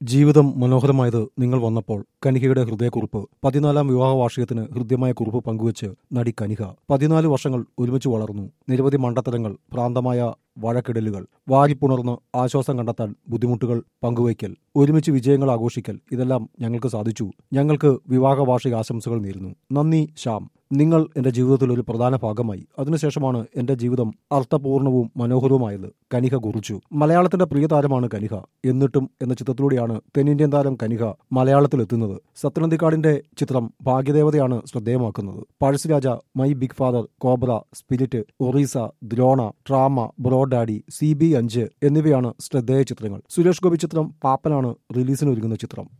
ജീവിതം മനോഹരമായത് നിങ്ങൾ വന്നപ്പോൾ കനികയുടെ ഹൃദയക്കുറിപ്പ് പതിനാലാം വിവാഹ വാർഷികത്തിന് ഹൃദ്യമായ കുറിപ്പ് പങ്കുവച്ച് നടി കനിക പതിനാല് വർഷങ്ങൾ ഒരുമിച്ച് വളർന്നു നിരവധി മണ്ടത്തരങ്ങൾ ഭ്രാന്തമായ വഴക്കിടലുകൾ വാരിപ്പുണർന്ന് ആശ്വാസം കണ്ടെത്താൻ ബുദ്ധിമുട്ടുകൾ പങ്കുവയ്ക്കൽ ഒരുമിച്ച് വിജയങ്ങൾ ആഘോഷിക്കൽ ഇതെല്ലാം ഞങ്ങൾക്ക് സാധിച്ചു ഞങ്ങൾക്ക് വിവാഹ വാർഷിക ആശംസകൾ നേരുന്നു നന്ദി ശ്യാം നിങ്ങൾ എന്റെ ജീവിതത്തിൽ ഒരു പ്രധാന ഭാഗമായി അതിനുശേഷമാണ് എന്റെ ജീവിതം അർത്ഥപൂർണവും മനോഹരവുമായത് കനിക കുറിച്ചു മലയാളത്തിന്റെ പ്രിയ താരമാണ് കനിക എന്നിട്ടും എന്ന ചിത്രത്തിലൂടെയാണ് തെന്നിന്ത്യൻ താരം കനിക മലയാളത്തിലെത്തുന്നത് സത്യനന്ദിക്കാടിന്റെ ചിത്രം ഭാഗ്യദേവതയാണ് ശ്രദ്ധേയമാക്കുന്നത് Pazhassi Raja my big father cobra spirit Orissa Drona drama bro daddy C B അഞ്ച് എന്നിവയാണ് ശ്രദ്ധേയ ചിത്രങ്ങൾ സുരേഷ് ഗോപി ചിത്രം പാപ്പനാണ് റിലീസിന് ഒരുങ്ങുന്ന ചിത്രം